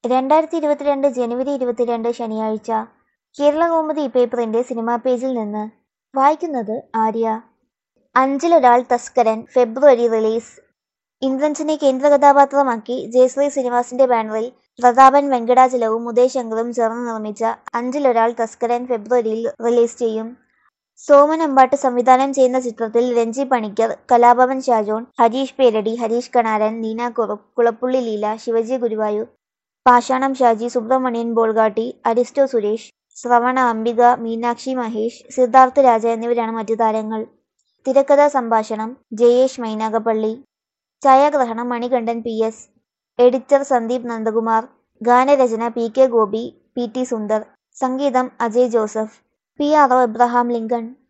രണ്ടായിരത്തി ഇരുപത്തിരണ്ട് ജനുവരി ഇരുപത്തിരണ്ട് ശനിയാഴ്ച കേരളകൗമുദി പേപ്പറിന്റെ സിനിമാ പേജിൽ നിന്ന് വായിക്കുന്നത് ആര്യ അഞ്ചിലൊരാൾ തസ്കരൻ ഫെബ്രുവരി റിലീസ് ഇന്ദ്രൻസിനെ കേന്ദ്ര കഥാപാത്രമാക്കി ജയശ്രീ ശ്രീനിവാസിന്റെ ബാനറിൽ പ്രതാപൻ വെങ്കടാചലവും ഉദയ് ശങ്കറും ചേർന്ന് നിർമ്മിച്ച അഞ്ചിലൊരാൾ തസ്കരൻ ഫെബ്രുവരിയിൽ റിലീസ് ചെയ്യും സോമൻ അമ്പാട്ട് സംവിധാനം ചെയ്യുന്ന ചിത്രത്തിൽ രഞ്ജി പണിക്കർ കലാഭവൻ ഷാജോൺ ഹരീഷ് പേരടി ഹരീഷ് കണാരൻ നീന കുറുപ്പ് കുളപ്പുള്ളി ലീല ശിവജി ഗുരുവായൂർ പാഷാണം ഷാജി സുബ്രഹ്മണ്യൻ ബോൾഗാട്ടി അരിസ്റ്റോ സുരേഷ് ശ്രവണ അംബിക മീനാക്ഷി മഹേഷ് സിദ്ധാർത്ഥ് രാജ എന്നിവരാണ് മറ്റു താരങ്ങൾ തിരക്കഥാ സംഭാഷണം ജയേഷ് മൈനാഗപ്പള്ളി ഛായാഗ്രഹണം Manikandan P S editor Sandeep Nandakumar ഗാനരചന P K Gopi P T Sundar സംഗീതം Ajay Joseph P R O Abraham Lincoln